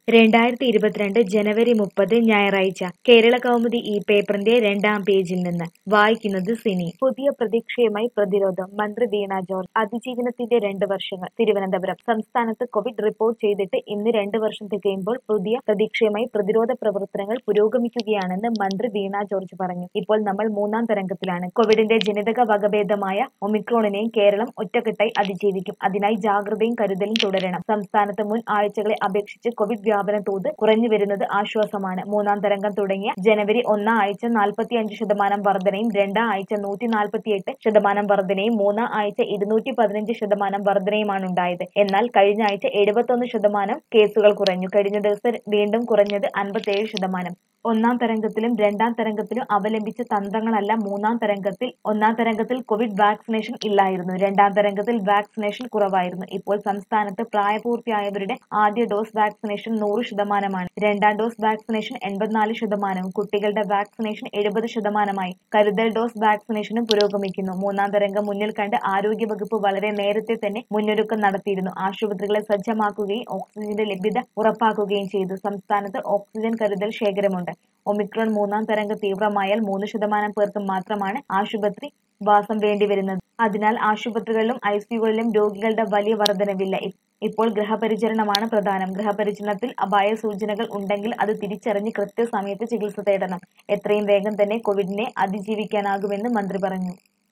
രണ്ടായിരത്തി ഇരുപത്തിരണ്ട് ജനുവരി മുപ്പത് ഞായറാഴ്ച കേരള കൗമുദി ഈ പേപ്പറിന്റെ രണ്ടാം പേജിൽ നിന്ന് വായിക്കുന്നത് സിനി പുതിയ പ്രതീക്ഷയുമായി പ്രതിരോധം മന്ത്രി വീണ ജോർജ് അതിജീവനത്തിന്റെ രണ്ട് വർഷങ്ങൾ തിരുവനന്തപുരം സംസ്ഥാനത്ത് കോവിഡ് റിപ്പോർട്ട് ചെയ്തിട്ട് ഇന്ന് രണ്ട് വർഷം തികയുമ്പോൾ പുതിയ പ്രതീക്ഷയുമായി പ്രതിരോധ പ്രവർത്തനങ്ങൾ പുരോഗമിക്കുകയാണെന്ന് മന്ത്രി വീണ ജോർജ് പറഞ്ഞു ഇപ്പോൾ നമ്മൾ മൂന്നാം തരംഗത്തിലാണ് കോവിഡിന്റെ ജനിതക വകഭേദമായ ഒമിക്രോണിനെയും കേരളം ഒറ്റക്കെട്ടായി അതിജീവിക്കും അതിനായി ജാഗ്രതയും കരുതലും തുടരണം സംസ്ഥാനത്ത് മുൻ ആഴ്ചകളെ അപേക്ഷിച്ച് കോവിഡ് വ്യാപന തോത് കുറഞ്ഞു വരുന്നത് ആശ്വാസമാണ് മൂന്നാം തരംഗം തുടങ്ങിയ ജനുവരി ഒന്നാം ആഴ്ച നാൽപ്പത്തി അഞ്ച് ശതമാനം വർധനയും രണ്ടാം ആഴ്ച നൂറ്റി നാൽപ്പത്തിയെട്ട് ശതമാനം വർധനയും മൂന്നാം ആഴ്ച ഇരുന്നൂറ്റി പതിനഞ്ച് ശതമാനം വർധനയുമാണ് ഉണ്ടായത് എന്നാൽ കഴിഞ്ഞ ആഴ്ച എഴുപത്തൊന്ന് ശതമാനം കേസുകൾ കുറഞ്ഞു കഴിഞ്ഞ ദിവസം വീണ്ടും കുറഞ്ഞത് അൻപത്തേഴ് ശതമാനം ഒന്നാം തരംഗത്തിലും രണ്ടാം തരംഗത്തിലും അവലംബിച്ച തന്ത്രങ്ങളല്ല മൂന്നാം തരംഗത്തിൽ ഒന്നാം തരംഗത്തിൽ കോവിഡ് വാക്സിനേഷൻ ഇല്ലായിരുന്നു രണ്ടാം തരംഗത്തിൽ വാക്സിനേഷൻ കുറവായിരുന്നു ഇപ്പോൾ സംസ്ഥാനത്ത് പ്രായപൂർത്തിയായവരുടെ ആദ്യ ഡോസ് വാക്സിനേഷൻ നൂറ് ശതമാനമാണ് രണ്ടാം ഡോസ് വാക്സിനേഷൻ എൺപത്തിനാല് ശതമാനവും കുട്ടികളുടെ വാക്സിനേഷൻ എഴുപത് ശതമാനമായി കരുതൽ ഡോസ് വാക്സിനേഷനും പുരോഗമിക്കുന്നു മൂന്നാം തരംഗം മുന്നിൽ കണ്ട് ആരോഗ്യവകുപ്പ് വളരെ നേരത്തെ തന്നെ മുന്നൊരുക്കം നടത്തിയിരുന്നു ആശുപത്രികളെ സജ്ജമാക്കുകയും ഓക്സിജന്റെ ലഭ്യത ഉറപ്പാക്കുകയും ചെയ്തു സംസ്ഥാനത്ത് ഓക്സിജൻ കരുതൽ ശേഖരമുണ്ട് ഒമിക്രോൺ മൂന്നാം തരംഗം തീവ്രമായാൽ മൂന്ന് ശതമാനം പേർക്ക് മാത്രമാണ് ആശുപത്രി വാസം വേണ്ടിവരുന്നത് അതിനാൽ ആശുപത്രികളിലും ഐസിയുകളിലും രോഗികളുടെ വലിയ വർധനവില്ല ഇപ്പോൾ ഗൃഹപരിചരണമാണ് പ്രധാനം ഗൃഹപരിചരണത്തിൽ അപായ സൂചനകൾ ഉണ്ടെങ്കിൽ അത് തിരിച്ചറിഞ്ഞ് കൃത്യസമയത്ത് ചികിത്സ തേടണം എത്രയും വേഗം തന്നെ കോവിഡിനെ അതിജീവിക്കാനാകുമെന്ന് മന്ത്രി പറഞ്ഞു